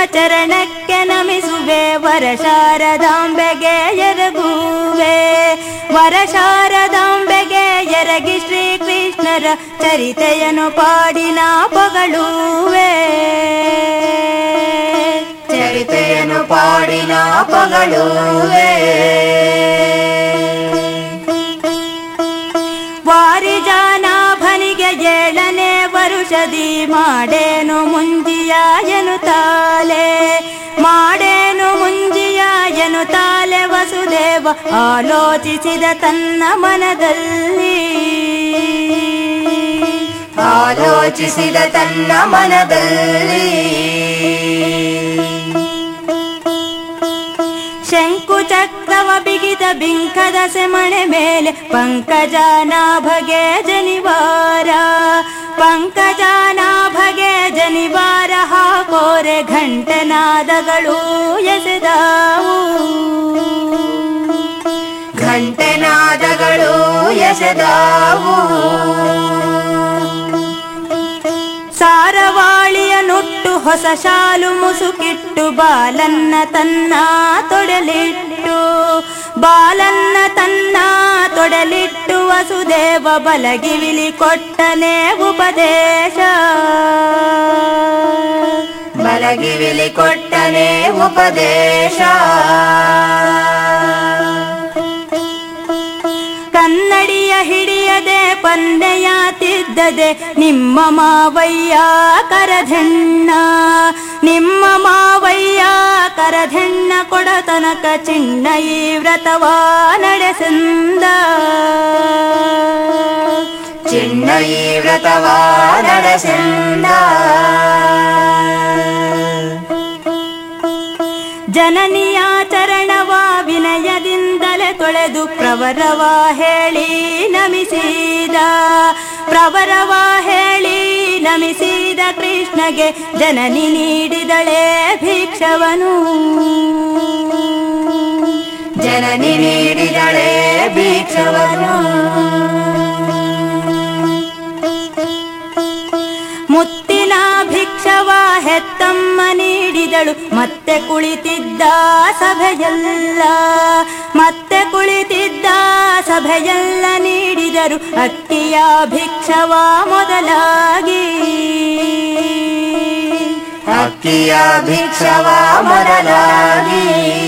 ಚರಣಕ್ಕೆ ನಮಿಸುವೆ ವರ ಶಾರದಾಂಬೆಗೆ ಎರಗುವೆ ವರ ಶಾರದಾಂಬೆಗೆ ಎರಗಿ ಶ್ರೀಕೃಷ್ಣರ ಚರಿತೆಯನ್ನು ಪಾಡಿನ ಪೊಗಳುವೆ ಚರಿತೆಯನ್ನು ಪಾಡಿನ ಪಗಳುವೆ ವಾರಿಜಾನಾಭನಿಗೆ ಏಳನೇ ವರುಷದಿ ಮಾಡೇನು ಮುಂಜಿಯ ಎನ್ನುತ್ತಾಲೆ ಮಾಡೇನು ಮುಂಜಿಯ ಎನ್ನುತ್ತಾಲೆ ವಸುದೇವ ಆಲೋಚಿಸಿದ ತನ್ನ ಮನದಲ್ಲಿ ಆಲೋಚಿಸಿದ ತನ್ನ ಮನದಲ್ಲಿ ಶಂಕು ಚಕ್ರವ ಬಿಗಿದ ಬಿಂಕದ ಸೆಮಣೆ ಮೇಲೆ ಪಂಕಜನಾಭಗೆ ಜನಿವಾರ ಪಂಕಜನಾಭಗೆ ಜನಿವಾರ ಹಾಕೋರೆ ಘಂಟನಾದಗಳು ಎಸೆದಾವು ಘಂಟೆನಾದಗಳು ಎಸೆದಾವು ಸಾರವಾಳಿಯ ನುಟ್ಟು ಹೊಸ ಶಾಲು ಮುಸುಕಿಟ್ಟು ಬಾಲನ್ನ ತನ್ನ ತೊಡಲಿಟ್ಟು ಬಾಲನ್ನ ತನ್ನ ತೊಡಲಿಟ್ಟು ವಸುದೇವ ಬಲಗಿವಿಲಿ ಕೊಟ್ಟನೆ ಉಪದೇಶ ಬಲಗಿವಿಲಿ ಕೊಟ್ಟನೆ ಉಪದೇಶ ಕನ್ನಡಿಯ ಹಿಡಿಯದೆ ಪನ್ನೆಯ ತಿದ್ದದೆ ನಿಮ್ಮ ಮಾವಯ್ಯ ಕರಧೆಣ್ಣ ನಿಮ್ಮ ಮಾವಯ್ಯ ಕರಧೆಣ್ಣ ಕೊಡತನಕ ಚಿಣ್ಣ ಈ ವ್ರತವ ನಡೆಸಂದ ಚಿನ್ನ ಈ ವ್ರತವ ನಡೆಸೆಂದ ಜನನಿಯ ಚರಣವ ವಿನಯದಿಂದಲೇ ತೊಳೆದು ಪ್ರವರವ ಹೇಳಿ ನಮಿಸಿದ ಪ್ರವರವ ಹೇಳಿ ನಮಿಸಿದ ಕೃಷ್ಣಗೆ ಜನನಿ ನೀಡಿದಳೆ ಭಿಕ್ಷವನು ಜನನಿ ನೀಡಿದಳೆ ಭಿಕ್ಷವನ್ನು ಮುತ್ತಿನ ಭಿಕ್ಷವ ಹೆತ್ತಮ್ಮ ನೀಡಿದಳು ಮತ್ತೆ ಕುಳಿತಿದ್ದ ಸಭೆಯಲ್ಲ ಮತ್ತೆ ಕುಳಿತಿದ್ದ ಸಭೆಯಲ್ಲ ನೀಡಿದರು ಅಕ್ಕಿಯ ಭಿಕ್ಷವ ಮೊದಲಾಗಿ ಅಕ್ಕಿಯ ಭಿಕ್ಷವ ಮೊದಲಾಗಿ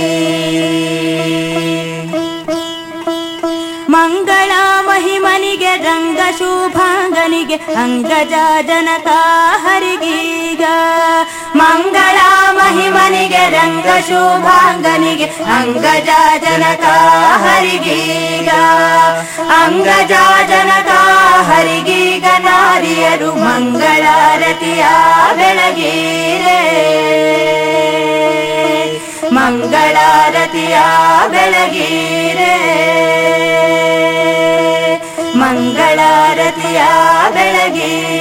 ಮಂಗಳ ಮಹಿಮನಿಗೆ ರಂಗ ಶುಭಾಂಗನಿಗೆ ಅಂಗಜ ಜನಕ ಹರಿಗೀಗ ಮಂಗಳ ಮಹಿಮನಿಗೆ ರಂಗ ಶುಭಾಂಗನಿಗೆ ಅಂಗಜ ಜನಕ ಹರಿಗೀಗ ಅಂಗಜ ಜನಕ ಹರಿಗೀಗ ನಾರಿಯರು ಮಂಗಳಾರತಿಯ ಬೆಳಗೀರೆ ಮಂಗಳಾರತಿಯ ಬೆಳಗೀರೆ ಮಂಗಳಾರತಿಯ ಬೆಳಗೀರೆ